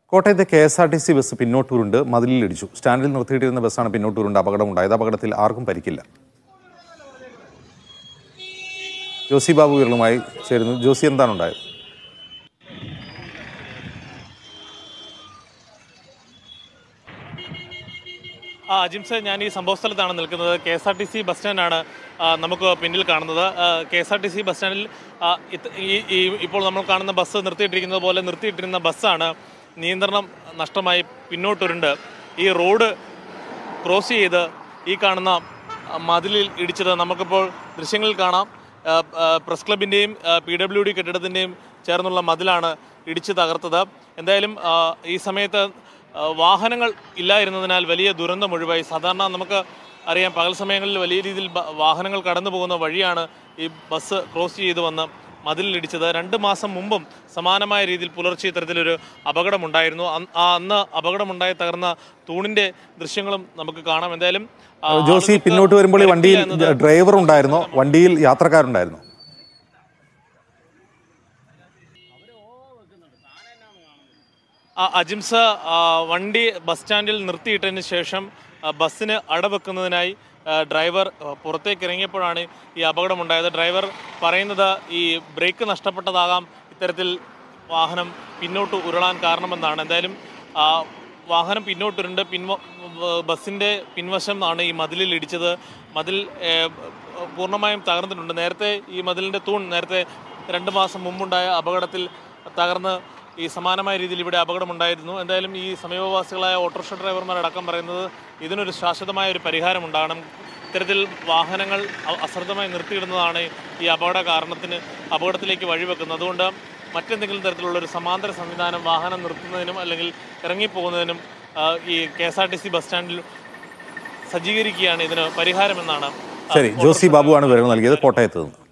കോട്ടയത്തെ K S R T C bus പിന്നോട്ടൂരുണ്ട് മതിലിലിടിച്ചു സ്റ്റാൻഡിൽ നിർത്തിയിട്ടിരുന്ന ബസ്സാണ് പിന്നോട്ടൂരുണ്ട് അപകടമുണ്ടായത് അപകടത്തിൽ ആർക്കും പരിക്കില്ല ജോസി ബാബു വിരളുമായി ചേരുന്നു ജോസി എന്താണ് ഉണ്ടായത് ആ അജിംസെ ഞാൻ ഈ സംഭവ സ്ഥലത്താണ് നിൽക്കുന്നത് K S R T C bus സ്റ്റാൻഡാണ് ആ, നമുക്ക് പിന്നിൽ കാണുന്നത് K S R T C bus സ്റ്റാൻഡിൽ ആ, ഇത്- ഈ ഈ ഇപ്പോൾ നമ്മൾ കാണുന്ന ബസ് നിർത്തിയിട്ടിരിക്കുന്നത് പോലെ നിർത്തിയിട്ടിരുന്ന ബസ്സാണ് നിയന്ത്രണം നഷ്ടമായി പിന്നോട്ടുരുണ്ട് ഈ റോഡ് ക്രോസ് ചെയ്ത് ഈ കാണുന്ന ആ, മതിലിൽ ഇടിച്ചത് നമുക്കിപ്പോൾ ദൃശ്യങ്ങളിൽ കാണാം ആ, ആ, പ്രസ് ക്ലബിൻ്റെയും പി ഡബ്ല്യു ഡി കെട്ടിടത്തിൻ്റെയും ചേർന്നുള്ള മതിലാണ് ഇടിച്ച് തകർത്തത് എന്തായാലും ആ, ഈ സമയത്ത് ആ, വാഹനങ്ങൾ ഇല്ലായിരുന്നതിനാൽ വലിയ ദുരന്തം ഒഴിവായി സാധാരണ നമുക്ക് അറിയാം പകൽ സമയങ്ങളിൽ വലിയ രീതിയിൽ ബ- വാഹനങ്ങൾ കടന്നു പോകുന്ന വഴിയാണ് ഈ ബസ് ക്രോസ് ചെയ്ത് വന്ന് മതിലിടിച്ചത് രണ്ട് മാസം മുമ്പും സമാനമായ രീതിയിൽ പുലർച്ചെ ഇത്തരത്തിലൊരു അപകടമുണ്ടായിരുന്നു അന്ന് ആ അന്ന് അപകടമുണ്ടായി തകർന്ന തൂണിന്റെ ദൃശ്യങ്ങളും നമുക്ക് കാണാം എന്തായാലും ആ, ജോസി ആളുകൾക്ക് പിന്നോട്ട് വരുമ്പോൾ ഈ വണ്ടിയിൽ പരിക്കില്ല എന്നത് ഡ്രൈവർ ഉണ്ടായിരുന്നോ വണ്ടിയിൽ യാത്രക്കാരുണ്ടായിരുന്നോ ആ, അജിംസ ആ, വണ്ടി ബസ് സ്റ്റാൻഡിൽ നിർത്തിയിട്ടതിന് ശേഷം ആ, ബസ്സിന് അടവെക്കുന്നതിനായി ആ, ഡ്രൈവർ ആ, പുറത്തേക്ക് ഇറങ്ങിയപ്പോഴാണ് ഈ അപകടമുണ്ടായത് ഡ്രൈവർ പറയുന്നത് ഈ ബ്രേക്ക് നഷ്ടപ്പെട്ടതാകാം ഇത്തരത്തിൽ വാഹനം പിന്നോട്ട് ഉരുളാൻ കാരണമെന്നാണ് എന്തായാലും ആ, വാഹനം പിന്നോട്ടുരുണ്ട് പിൻവ ബസ്സിൻ്റെ പിൻവശം ആണ് ഈ മതിലിൽ ഇടിച്ചത് മതിൽ ഏ, പൂർണ്ണമായും തകർന്നിട്ടുണ്ട് നേരത്തെ ഈ മതിലിൻ്റെ തൂൺ നേരത്തെ രണ്ട് മാസം മുമ്പുണ്ടായ അപകടത്തിൽ തകർന്ന് ഈ സമാനമായ രീതിയിൽ ഇവിടെ അപകടമുണ്ടായിരുന്നു എന്തായാലും ഈ സമീപവാസികളായ ഓട്ടോറിക്ഷ ഡ്രൈവർമാരടക്കം പറയുന്നത് ഇതിനൊരു ശാശ്വതമായ ഒരു പരിഹാരം ഉണ്ടാകണം ഇത്തരത്തിൽ വാഹനങ്ങൾ അ- അശ്രദ്ധമായി നിർത്തിയിടുന്നതാണ് ഈ അപകട കാരണത്തിന് അപകടത്തിലേക്ക് വഴിവെക്കുന്നത് അതുകൊണ്ട് മറ്റെന്തെങ്കിലും തരത്തിലുള്ള ഒരു സമാന്തര സംവിധാനം വാഹനം നിർത്തുന്നതിനും അല്ലെങ്കിൽ ഇറങ്ങിപ്പോകുന്നതിനും ആ, ഈ K S R T C bus സ്റ്റാൻഡിൽ സജ്ജീകരിക്കുകയാണ് ഇതിന് പരിഹാരമെന്നാണ് ആ, ശരി ജോസി ബാബുവാണ് വിവരങ്ങൾ നൽകിയത് കോട്ടയത്ത് നിന്ന്